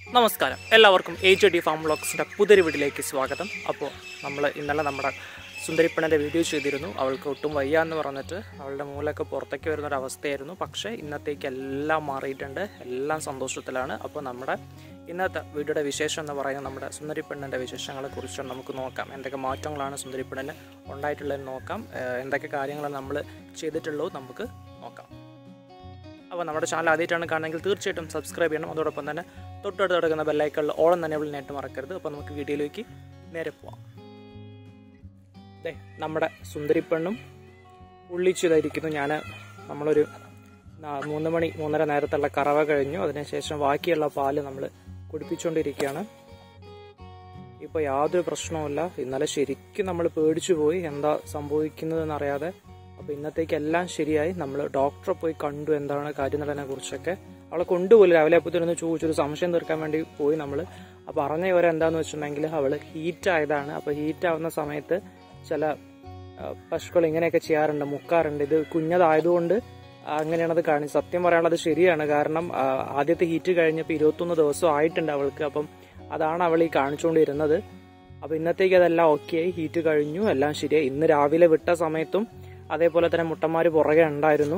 നമസ്കാരം എല്ലാവർക്കും H D pharm ബ്ലോഗ്സിൻ്റെ പുതിയൊരു വീട്ടിലേക്ക് സ്വാഗതം അപ്പോൾ നമ്മൾ ഇന്നലെ നമ്മുടെ സുന്ദരിപ്പണൻ്റെ വീഡിയോ ചെയ്തിരുന്നു അവൾക്ക് ഒട്ടും വയ്യ എന്ന് പറഞ്ഞിട്ട് അവളുടെ മൂലൊക്കെ പുറത്തേക്ക് വരുന്ന ഒരു അവസ്ഥയായിരുന്നു പക്ഷേ ഇന്നത്തേക്ക് എല്ലാം മാറിയിട്ടുണ്ട് എല്ലാം സന്തോഷത്തിലാണ് അപ്പോൾ നമ്മുടെ ഇന്നത്തെ വീഡിയോയുടെ വിശേഷം എന്ന് പറയുന്നത് നമ്മുടെ സുന്ദരിപ്പെണ്ണിൻ്റെ വിശേഷങ്ങളെ കുറിച്ച് നമുക്ക് നോക്കാം എന്തൊക്കെ മാറ്റങ്ങളാണ് സുന്ദരിപ്പെണ്ണിന് ഉണ്ടായിട്ടുള്ളതെന്ന് നോക്കാം ഏഹ് എന്തൊക്കെ കാര്യങ്ങൾ നമ്മൾ ചെയ്തിട്ടുള്ളൂ നമുക്ക് നോക്കാം അപ്പോൾ നമ്മുടെ ചാനൽ ആദ്യമായിട്ടാണ് കാണുന്നെങ്കിൽ തീർച്ചയായിട്ടും സബ്സ്ക്രൈബ് ചെയ്യണം അതോടൊപ്പം തന്നെ തൊട്ടടുത്ത് കിടക്കുന്ന ബെല്ലൈക്കളിൽ ഓളം തന്നെ വിളിനായിട്ട് മറക്കരുത് അപ്പോൾ നമുക്ക് വീഡിയോയിലേക്ക് നേരെ പോവാം അതെ നമ്മുടെ സുന്ദരിപ്പെണ്ണും ഉള്ളിച്ചിതായിരിക്കുന്നു ഞാൻ നമ്മളൊരു നാ- മൂന്ന് മണി മൂന്നര നേരത്തുള്ള കറവ കഴിഞ്ഞു അതിനുശേഷം ബാക്കിയുള്ള പാല് നമ്മൾ കുടിപ്പിച്ചുകൊണ്ടിരിക്കുകയാണ് ഇപ്പോൾ യാതൊരു പ്രശ്നവുമില്ല ഇന്നലെ ശരിക്കും നമ്മൾ പേടിച്ചു പോയി എന്താ സംഭവിക്കുന്നതെന്ന് അറിയാതെ അപ്പോൾ ഇന്നത്തേക്ക് എല്ലാം ശരിയായി നമ്മൾ ഡോക്ടറെ പോയി കണ്ടു എന്താണ് കാര്യം എന്നുള്ളതിനെ കുറിച്ചൊക്കെ അവളെ കൊണ്ടുപോയി രാവിലെ അപ്പത്തിനൊന്ന് ചോദിച്ചൊരു സംശയം തീർക്കാൻ വേണ്ടി പോയി നമ്മൾ അപ്പോൾ പറഞ്ഞ വിവരം എന്താന്ന് വെച്ചിട്ടുണ്ടെങ്കിൽ അവൾ ഹീറ്റ് ആയതാണ് അപ്പോൾ ഹീറ്റ് ആവുന്ന സമയത്ത് ചില ആ, പശുക്കൾ ഇങ്ങനെയൊക്കെ ചെയ്യാറുണ്ട് മുക്കാറുണ്ട് ഇത് കുഞ്ഞതായതുകൊണ്ട് അങ്ങനെയാണ് അത് കാണിച്ചത് സത്യം പറയാനുള്ളത് ശരിയാണ് കാരണം ആ, ആദ്യത്തെ ഹീറ്റ് കഴിഞ്ഞപ്പോൾ ഇരുപത്തൊന്ന് ദിവസം ആയിട്ടുണ്ട് അവൾക്ക് അപ്പം അതാണ് അവൾ ഈ കാണിച്ചുകൊണ്ടിരുന്നത് അപ്പോൾ ഇന്നത്തേക്ക് അതെല്ലാം ഓക്കെ ആയി ഹീറ്റ് കഴിഞ്ഞു എല്ലാം ശരിയായി ഇന്ന് രാവിലെ വിട്ട സമയത്തും അതേപോലെ തന്നെ മുട്ടന്മാർ പുറകെ ഉണ്ടായിരുന്നു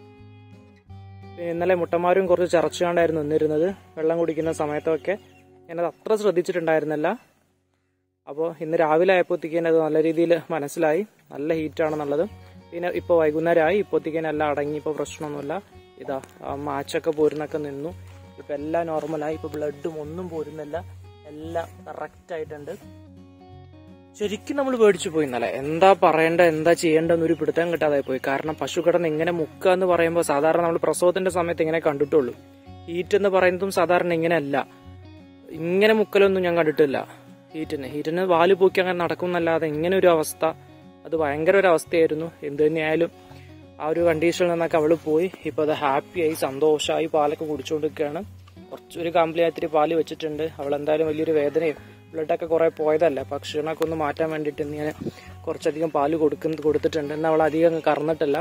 പിന്നെ ഇന്നലെ മുട്ടന്മാരും കുറച്ച് ചറച്ചുകൊണ്ടായിരുന്നു നിന്നിരുന്നത് വെള്ളം കുടിക്കുന്ന സമയത്തൊക്കെ ഞാനത് അത്ര ശ്രദ്ധിച്ചിട്ടുണ്ടായിരുന്നില്ല അപ്പോൾ ഇന്ന് രാവിലെ ആയപ്പോഴത്തേക്കും അത് നല്ല രീതിയിൽ മനസ്സിലായി നല്ല ഹീറ്റാണെന്നുള്ളത് പിന്നെ ഇപ്പോൾ വൈകുന്നേരമായി ഇപ്പോഴത്തേക്കും എല്ലാം അടങ്ങി ഇപ്പോൾ പ്രശ്നമൊന്നുമില്ല ഇതാ ആ മാച്ചൊക്കെ പോരുന്നൊക്കെ നിന്നു ഇപ്പം എല്ലാം നോർമലായി ഇപ്പോൾ ബ്ലഡും ഒന്നും പോരുന്നില്ല എല്ലാം കറക്റ്റായിട്ടുണ്ട് ശരിക്കും നമ്മൾ പേടിച്ചു പോയി ഇന്നലെ എന്താ പറയേണ്ട എന്താ ചെയ്യേണ്ടെന്നൊരു പിടുത്തം കിട്ടാതെ പോയി കാരണം പശു കിടന്ന് ഇങ്ങനെ മുക്കുക എന്ന് പറയുമ്പോൾ സാധാരണ നമ്മൾ പ്രസവത്തിന്റെ സമയത്ത് ഇങ്ങനെ കണ്ടിട്ടുള്ളൂ ഹീറ്റ് എന്ന് പറയുന്നതും സാധാരണ ഇങ്ങനെയല്ല ഇങ്ങനെ മുക്കലൊന്നും ഞാൻ കണ്ടിട്ടില്ല ഹീറ്റിന് ഹീറ്റിന് വാല് പോക്കി അങ്ങനെ നടക്കുന്നല്ലാതെ ഇങ്ങനെ ഒരു അവസ്ഥ അത് ഭയങ്കര ഒരു അവസ്ഥയായിരുന്നു എന്ത് തന്നെയായാലും ആ ഒരു കണ്ടീഷനിൽ നിന്നൊക്കെ അവള് പോയി ഇപ്പൊ അത് ഹാപ്പിയായി സന്തോഷമായി പാലൊക്കെ കുടിച്ചുകൊണ്ടിരിക്കുകയാണ് കുറച്ചൊരു കാമ്പിളിയാത്തിരി പാല് വെച്ചിട്ടുണ്ട് അവൾ എന്തായാലും വലിയൊരു വേദനയും ബ്ലഡൊക്കെ കുറെ പോയതല്ല അപ്പൊ ക്ഷീണമൊക്കെ ഒന്ന് മാറ്റാൻ വേണ്ടിയിട്ട് ഇന്ന് ഞാൻ കുറച്ചധികം പാല് കൊടുക്കുന്ന കൊടുത്തിട്ടുണ്ട് എന്നാൽ അവൾ അധികം അങ്ങ് കറന്നിട്ടില്ല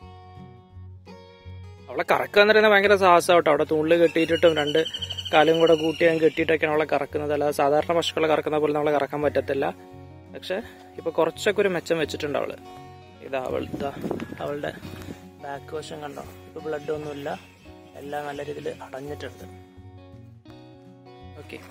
അവളെ കറക്കുക എന്ന് പറയുന്നത് ഭയങ്കര സാഹസം കേട്ടോ അവിടെ തൂണിൽ കെട്ടിയിട്ടിട്ടും രണ്ട് കാലും കൂടെ കൂട്ടി അങ്ങ് കെട്ടിയിട്ടൊക്കെയാണ് അവളെ കറക്കുന്നത് അല്ലാതെ സാധാരണ പശുക്കളെ കറക്കുന്ന പോലെ നമ്മളെ കറക്കാൻ പറ്റത്തില്ല പക്ഷെ ഇപ്പൊ കുറച്ചൊക്കെ ഒരു മെച്ചം വെച്ചിട്ടുണ്ട് അവള് ഇതാ അവൾ ഇതാ അവളുടെ ബാക്ക് വശം കണ്ടോ ഇപ്പൊ ബ്ലഡ് ഒന്നുമില്ല എല്ലാം നല്ല രീതിയിൽ അടഞ്ഞിട്ടുണ്ട് ഓക്കെ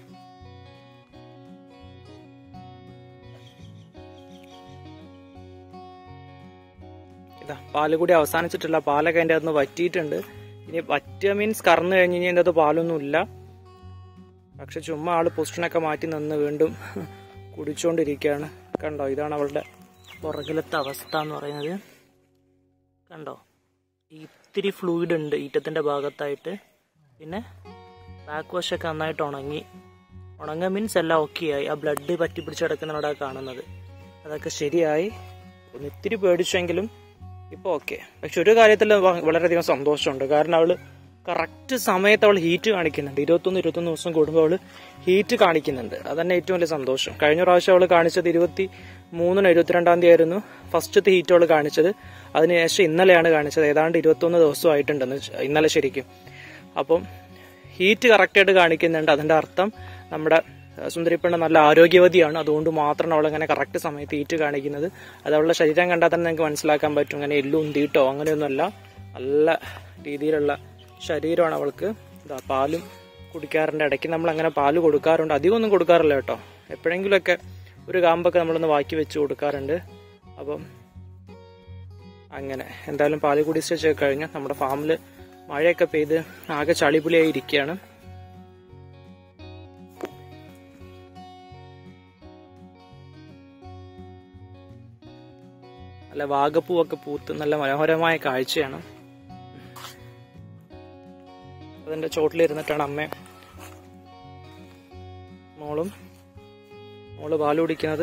ഇതാ പാല് കൂടി അവസാനിച്ചിട്ടില്ല പാലൊക്കെ അതിൻ്റെ അകത്ത് വറ്റിയിട്ടുണ്ട് ഇനി വറ്റുക മീൻസ് കറന്നു കഴിഞ്ഞ് കഴിഞ്ഞാൽ അതിൻ്റെ അകത്ത് പാലൊന്നും ഇല്ല പക്ഷെ ചുമ്മാ ആള് പൊസിഷനൊക്കെ മാറ്റി നിന്ന് വീണ്ടും കുടിച്ചുകൊണ്ടിരിക്കുകയാണ് കണ്ടോ ഇതാണ് അവളുടെ പുറകിലത്തെ അവസ്ഥ എന്ന് പറയുന്നത് കണ്ടോ ഈ ഇത്തിരി ഫ്ലൂയിഡ് ഉണ്ട് ഈറ്റത്തിന്റെ ഭാഗത്തായിട്ട് പിന്നെ ബാക്ക് വശമൊക്കെ നന്നായിട്ട് ഉണങ്ങി ഉണങ്ങ മീൻസ് എല്ലാം ഓക്കെ ആയി ആ ബ്ലഡ് പറ്റി പിടിച്ച് കിടക്കുന്നവിടെ കാണുന്നത് അതൊക്കെ ശരിയായി ഒന്ന് ഇത്തിരി പേടിച്ചെങ്കിലും ഇപ്പോൾ ഓക്കെ പക്ഷെ ഒരു കാര്യത്തിൽ വ- വളരെയധികം സന്തോഷമുണ്ട് കാരണം അവള് കറക്റ്റ് സമയത്ത് അവൾ ഹീറ്റ് കാണിക്കുന്നുണ്ട് ഇരുപത്തൊന്ന് ഇരുപത്തൊന്ന് ദിവസം കൂടുമ്പോൾ അവള് ഹീറ്റ് കാണിക്കുന്നുണ്ട് അതന്നെ ഏറ്റവും വലിയ സന്തോഷം കഴിഞ്ഞ പ്രാവശ്യം അവള് കാണിച്ചത് ഇരുപത്തി മൂന്നിന് ഇരുപത്തിരണ്ടാം തീയതി ആയിരുന്നു ഫസ്റ്റത്തെ ഹീറ്റ് അവള് കാണിച്ചത് അതിനുശേഷം ഇന്നലെയാണ് കാണിച്ചത് ഏതാണ്ട് ഇരുപത്തൊന്ന് ദിവസം ആയിട്ടുണ്ടെന്ന് ച- ഇന്നലെ ശരിക്കും അപ്പം ഹീറ്റ് കറക്റ്റായിട്ട് കാണിക്കുന്നുണ്ട് അതിന്റെ അർത്ഥം നമ്മുടെ അഹ് സുന്ദരിപ്പെണ്ണ് നല്ല ആരോഗ്യവതിയാണ് അതുകൊണ്ട് മാത്രമാണ് അവൾ അങ്ങനെ കറക്റ്റ് സമയത്ത് ഹീറ്റ് കാണിക്കുന്നത് അത് അവളുടെ ശരീരം കണ്ടാൽ തന്നെ നിങ്ങൾക്ക് മനസ്സിലാക്കാൻ പറ്റും അങ്ങനെ എല്ലും ഉന്തിയിട്ടോ അങ്ങനെയൊന്നുമല്ല നല്ല രീതിയിലുള്ള ശരീരമാണ് അവൾക്ക് ഇതാ പാലും കുടിക്കാറുണ്ട് ഇടയ്ക്ക് നമ്മൾ അങ്ങനെ പാല് കൊടുക്കാറുണ്ട് അധികമൊന്നും കൊടുക്കാറില്ല കേട്ടോ എപ്പോഴെങ്കിലുമൊക്കെ ഒരു കാമ്പൊക്കെ നമ്മളൊന്ന് ബാക്കി വെച്ച് കൊടുക്കാറുണ്ട് അപ്പം അങ്ങനെ എന്തായാലും പാല് കുടിച്ച് കഴിഞ്ഞാൽ നമ്മുടെ ഫാമിൽ മഴയൊക്കെ പെയ്ത് ആകെ ചളിപുളിയായി ഇരിക്കുകയാണ് നല്ല വാഗപ്പൂവൊക്കെ പൂത്ത് നല്ല മനോഹരമായ കാഴ്ചയാണ് അതിന്റെ ചോട്ടിലിരുന്നിട്ടാണ് അമ്മ മോളും മോള് പാല് കുടിക്കുന്നത്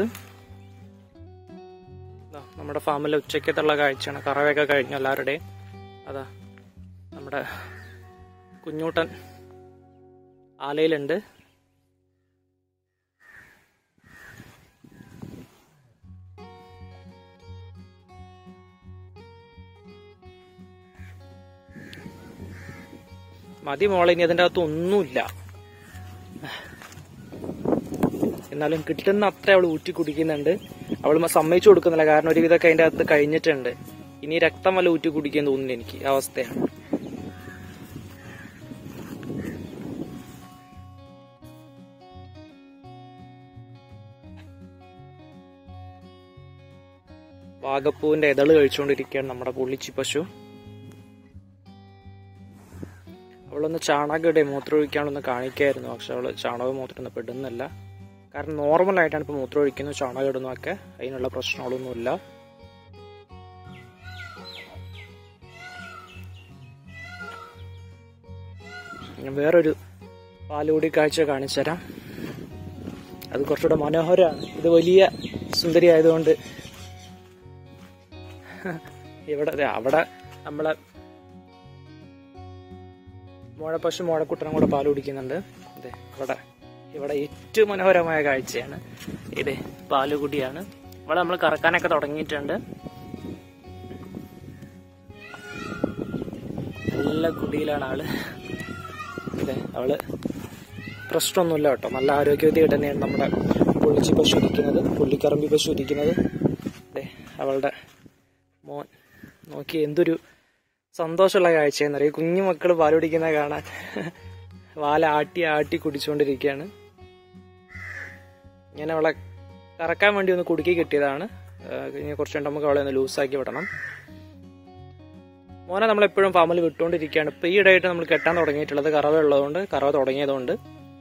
ദാ നമ്മുടെ ഫാമിലെ ഉച്ചക്കത്തുള്ള കാഴ്ചയാണ് കറവയൊക്കെ കഴിഞ്ഞു എല്ലാവരുടെയും അതാ നമ്മുടെ കുഞ്ഞൂട്ടൻ ആലയിലുണ്ട് മതി മോളെ ഇനി അതിൻ്റെ അകത്ത് ഒന്നുമില്ല എന്നാലും കിട്ടുന്ന അത്ര അവൾ ഊറ്റി കുടിക്കുന്നുണ്ട് അവൾ സമ്മതിച്ചു കൊടുക്കുന്നില്ല കാരണം ഒരുവിധമൊക്കെ അതിന്റെ അകത്ത് കഴിഞ്ഞിട്ടുണ്ട് ഇനി രക്തം വല്ല ഊറ്റി കുടിക്കാൻ തോന്നുന്നു എനിക്ക് ആ അവസ്ഥയാണ് വാഗപ്പൂവിന്റെ ഇതള് കഴിച്ചുകൊണ്ടിരിക്കുകയാണ് നമ്മുടെ പുള്ളിച്ചി പശു അവളൊന്ന് ചാണകയുടെ മൂത്രമൊഴിക്കാനൊന്ന് കാണിക്കായിരുന്നു പക്ഷെ അവള് ചാണകം മൂത്രമൊന്നും പെടുന്നില്ല കാരണം നോർമൽ ആയിട്ടാണ് ഇപ്പൊ മൂത്രമൊഴിക്കുന്നു ചാണകം ഇടുന്നതൊക്കെ അതിനുള്ള പ്രശ്നങ്ങളൊന്നുമില്ല ഞാൻ വേറൊരു പാലുകൂടി കാഴ്ച കാണിച്ചു തരാം അത് കുറച്ചുകൂടെ മനോഹരമാണ് ഇത് വലിയ സുന്ദരി ആയതുകൊണ്ട് ഇവിടെ ദേ അവിടെ നമ്മളെ മോഴപ്പശു മോഴക്കുട്ടനും കൂടെ പാൽ കുടിക്കുന്നുണ്ട് അതെ ഇവിടെ ഇവിടെ ഏറ്റവും മനോഹരമായ കാഴ്ചയാണ് ഇത് പാലുകുടിയാണ് ഇവിടെ നമ്മൾ കറക്കാനൊക്കെ തുടങ്ങിയിട്ടുണ്ട് നല്ല കുടിയിലാണ് ആള് അതെ അവള് പ്രശ്നമൊന്നുമില്ല കേട്ടോ നല്ല ആരോഗ്യവതിയായിട്ട് തന്നെയാണ് നമ്മുടെ പുള്ളിച്ചി പശു ഇരിക്കുന്നത് പുള്ളിക്കറമ്പി പശു ഇരിക്കുന്നത് അതെ അവളുടെ മോൻ നോക്കി എന്തൊരു സന്തോഷമുള്ള കാഴ്ചയെന്നറിയാം കുഞ്ഞു മക്കൾ പാൽ കുടിക്കുന്ന കാണാൻ വാല ആട്ടി ആട്ടി കുടിച്ചുകൊണ്ടിരിക്കുകയാണ് ഞാൻ അവളെ കറക്കാൻ വേണ്ടി ഒന്ന് കുടുക്കി കിട്ടിയതാണ് ഇനി കുറച്ച് കഴിയുമ്പോൾ നമുക്ക് അവളെ ഒന്ന് ലൂസാക്കി വിടണം മോനെ നമ്മളെപ്പോഴും ഫാമിൽ വിട്ടുകൊണ്ടിരിക്കുകയാണ് ഇപ്പം ഈ ഇടയായിട്ട് നമ്മൾ കെട്ടാൻ തുടങ്ങിയിട്ടുള്ളത് കറവ ഉള്ളതുകൊണ്ട് കറവ തുടങ്ങിയതുകൊണ്ട്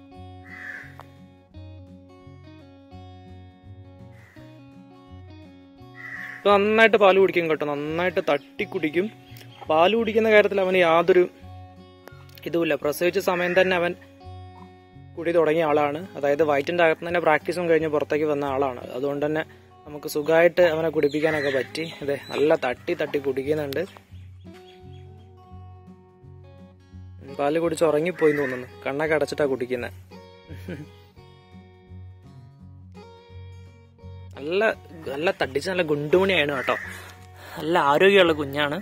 ഇപ്പൊ നന്നായിട്ട് പാല് കുടിക്കും കേട്ടോ നന്നായിട്ട് തട്ടി കുടിക്കും പാല് കുടിക്കുന്ന കാര്യത്തിൽ അവന് യാതൊരു ഇതുമില്ല പ്രസവിച്ച സമയം തന്നെ അവൻ കുടി തുടങ്ങിയ ആളാണ് അതായത് വയറ്റിന്റെ അകത്ത് തന്നെ പ്രാക്ടീസും കഴിഞ്ഞ് പുറത്തേക്ക് വന്ന ആളാണ് അതുകൊണ്ട് തന്നെ നമുക്ക് സുഖമായിട്ട് അവനെ കുടിപ്പിക്കാനൊക്കെ പറ്റി അതെ നല്ല തട്ടി തട്ടി കുടിക്കുന്നുണ്ട് ഉം, പാല് കുടിച്ച് ഉറങ്ങിപ്പോയി തോന്നുന്നു കണ്ണൊക്കെ അടച്ചിട്ടാ കുടിക്കുന്നത് നല്ല നല്ല തടിച്ച് നല്ല ഗുണ്ടുമണിയാണ് കേട്ടോ നല്ല ആരോഗ്യമുള്ള കുഞ്ഞാണ്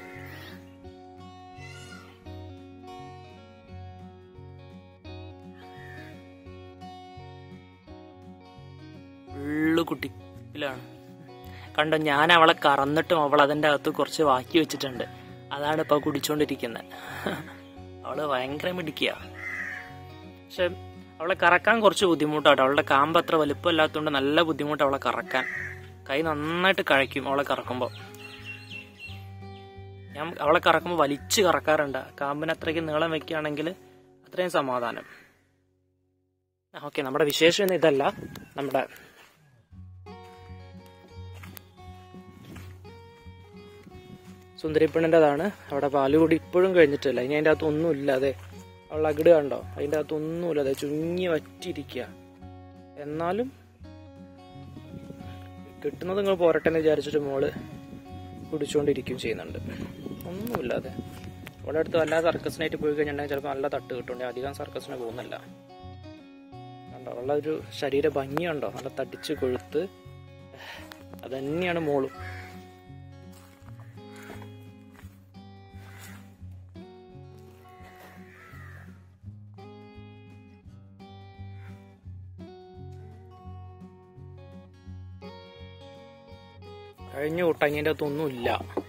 ഫുള്ള് കുട്ടിപ്പിലാണ് കണ്ടോ ഞാൻ അവളെ കറന്നിട്ടും അവൾ അതിൻ്റെ അകത്ത് കുറച്ച് ബാക്കി വെച്ചിട്ടുണ്ട് അതാണ് ഇപ്പൊ കുടിച്ചോണ്ടിരിക്കുന്നത് അവള് ഭയങ്കര മിടിക്കുക പക്ഷെ അവളെ കറക്കാൻ കുറച്ച് ബുദ്ധിമുട്ടാട്ടോ അവളുടെ കാമ്പ് അത്ര വലുപ്പമില്ലാത്തതുകൊണ്ട് നല്ല ബുദ്ധിമുട്ട് അവളെ കറക്കാൻ കൈ നന്നായിട്ട് കഴിക്കും അവളെ കറക്കുമ്പോൾ ഞാൻ അവളെ കറക്കുമ്പോൾ വലിച്ച് കറക്കാറുണ്ട് കാമ്പിന് അത്രയ്ക്ക് നീളം വെക്കുകയാണെങ്കിൽ അത്രയും സമാധാനം ഓക്കെ നമ്മുടെ വിശേഷം ഒന്നും ഇതല്ല നമ്മുടെ സുന്ദരിപ്പെണ്ണിൻ്റെതാണ് അവിടെ പാലുകൂടി ഇപ്പോഴും കഴിഞ്ഞിട്ടില്ല ഇനി അതിൻ്റെ അകത്ത് ഒന്നുമില്ല അതെ അവൾ അകിട് കണ്ടോ അതിൻ്റെ അകത്ത് ഒന്നുമില്ല അതെ ചുങ്ങി വറ്റിയിരിക്കുക എന്നാലും കിട്ടുന്നത് നിങ്ങൾ പോരട്ടെ എന്ന് വിചാരിച്ചിട്ട് മോള് കുടിച്ചുകൊണ്ടിരിക്കുകയും ചെയ്യുന്നുണ്ട് ഒന്നുമില്ലാതെ ഇവിടെ അടുത്ത് വല്ല സർക്കസിനായിട്ട് പോയി കഴിഞ്ഞിട്ടുണ്ടെങ്കിൽ ചിലപ്പോൾ നല്ല തട്ട് കിട്ടുന്നുണ്ട് അധികം സർക്കസിന് പോകുന്നില്ല കണ്ടോ അവളുടെ ഒരു ശരീര ഭംഗിയുണ്ടോ നല്ല തടിച്ച് കൊഴുത്ത് അതന്നെയാണ് മോളും കഴിഞ്ഞ കൂട്ടം അതിൻ്റെ അകത്തൊന്നുമില്ല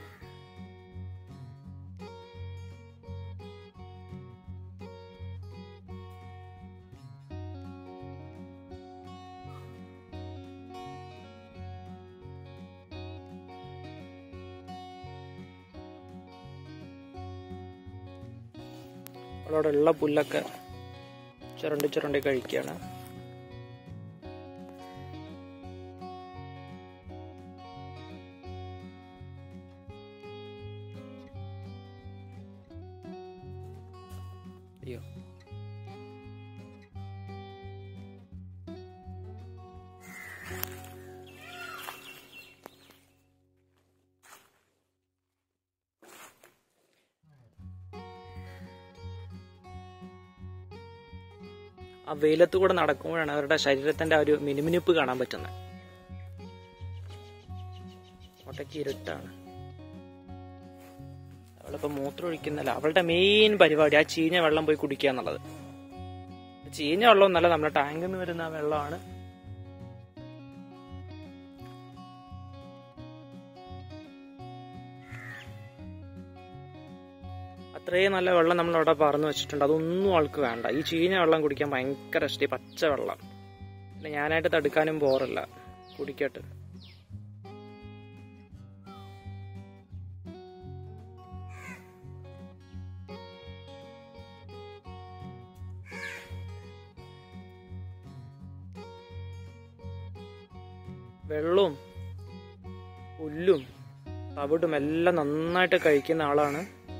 അവിടെ ഉള്ള പുല്ലൊക്കെ ചുരണ്ടി ചുരണ്ടി കഴിക്കുകയാണ് അയ്യോ ആ വെയിലത്ത് കൂടെ നടക്കുമ്പോഴാണ് അവരുടെ ശരീരത്തിന്റെ ആ ഒരു മിനുമിനുപ്പ് കാണാൻ പറ്റുന്നത് ഒട്ടയ്ക്ക് ഇരുട്ടാണ് അവളിപ്പോ മൂത്രം ഒഴിക്കുന്നില്ല അവളുടെ മെയിൻ പരിപാടി ആ ചീഞ്ഞ വെള്ളം പോയി കുടിക്കുക എന്നുള്ളത് ചീഞ്ഞ വെള്ളം എന്നല്ല നമ്മുടെ ടാങ്കിൽ നിന്ന് വരുന്ന ആ വെള്ളമാണ് ഇത്രയും നല്ല വെള്ളം നമ്മളവിടെ പറന്ന് വെച്ചിട്ടുണ്ട് അതൊന്നും ആൾക്ക് വേണ്ട ഈ ചീഞ്ഞ വെള്ളം കുടിക്കാൻ ഭയങ്കര ഇഷ്ടം ഈ പച്ച വെള്ളം പിന്നെ ഞാനായിട്ട് തടുക്കാനും പോറില്ല കുടിക്കട്ടെ വെള്ളവും പുല്ലും തവിടും എല്ലാം നന്നായിട്ട് കഴിക്കുന്ന ആളാണ്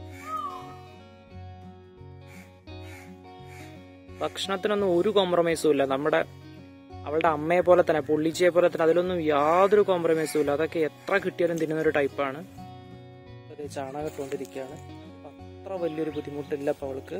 ഭക്ഷണത്തിനൊന്നും ഒരു കോംപ്രമൈസും ഇല്ല നമ്മുടെ അവളുടെ അമ്മയെ പോലെ തന്നെ പുള്ളിച്ചയെ പോലെ തന്നെ അതിലൊന്നും യാതൊരു കോംപ്രമൈസും ഇല്ല അതൊക്കെ എത്ര കിട്ടിയാലും തിന്നുന്ന ഒരു ടൈപ്പാണ് അത് ചാണകം ഇട്ടുകൊണ്ടിരിക്കുകയാണ് അത്ര വലിയൊരു ബുദ്ധിമുട്ടില്ല ഇപ്പൊ അവൾക്ക്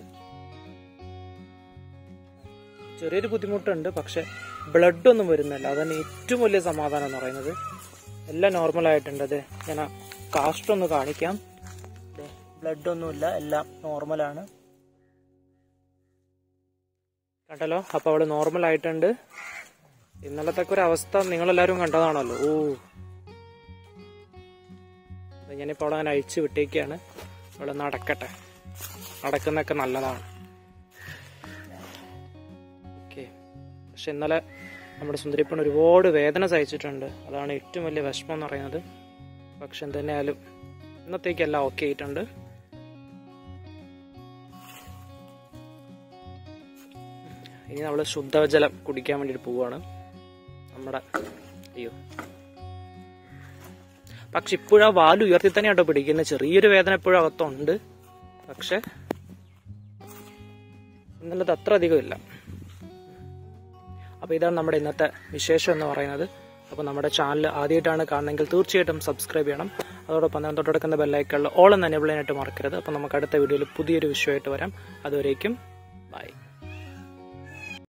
ചെറിയൊരു ബുദ്ധിമുട്ടുണ്ട് പക്ഷെ ബ്ലഡ് ഒന്നും വരുന്നില്ല അതാണ് ഏറ്റവും വലിയ സമാധാനം എന്ന് പറയുന്നത് എല്ലാം നോർമൽ ആയിട്ടുണ്ട് അതെ ഞാൻ കാസ്റ്റ് ഒന്ന് കാണിക്കാം ബ്ലഡ് ഒന്നുമില്ല എല്ലാം നോർമലാണ് കണ്ടല്ലോ അപ്പൊ അവള് നോർമൽ ആയിട്ടുണ്ട് ഇന്നലത്തെ ഒരു അവസ്ഥ നിങ്ങളെല്ലാരും കണ്ടതാണല്ലോ ഓ അത് ഞാനിപ്പോ അവളെ അങ്ങനെ അഴിച്ചു വിട്ടേക്കാണ് അവള് നടക്കട്ടെ നടക്കുന്നൊക്കെ നല്ലതാണ് ഓക്കെ പക്ഷെ ഇന്നലെ നമ്മുടെ സുന്ദരിപ്പൺ ഒരുപാട് വേദന സഹിച്ചിട്ടുണ്ട് അതാണ് ഏറ്റവും വലിയ വിഷമം എന്ന് പറയുന്നത് പക്ഷെ എന്തുതന്നെയായാലും ഇന്നത്തേക്കെല്ലാം ഓക്കെ ആയിട്ടുണ്ട് ഇനി നമ്മൾ ശുദ്ധജലം കുടിക്കാൻ വേണ്ടിയിട്ട് പോവാണ് നമ്മുടെ അയ്യോ പക്ഷെ ഇപ്പോഴും ആ വാല് ഉയർത്തി തന്നെയാട്ടോ പിടിക്കുന്നത് ചെറിയൊരു വേദന ഇപ്പോഴും അകത്തുണ്ട് പക്ഷെ ഇന്നലത്തെ അത്ര അധികം ഇല്ല അപ്പോൾ ഇതാണ് നമ്മുടെ ഇന്നത്തെ വിശേഷം എന്ന് പറയുന്നത് അപ്പോൾ നമ്മുടെ ചാനൽ ആദ്യമായിട്ടാണ് കാണുന്നതെങ്കിൽ തീർച്ചയായിട്ടും സബ്സ്ക്രൈബ് ചെയ്യണം അതോടൊപ്പം തന്നെ തൊട്ടടുക്കുന്ന ബെല്ലൈക്കളിൽ ഓളം തന്നെ എനേബിൾ ചെയ്യാനായിട്ട് മറക്കരുത് അപ്പോൾ നമുക്ക് അടുത്ത വീഡിയോയിൽ പുതിയൊരു വിഷയമായിട്ട് വരാം അതുവരേക്കും ബൈ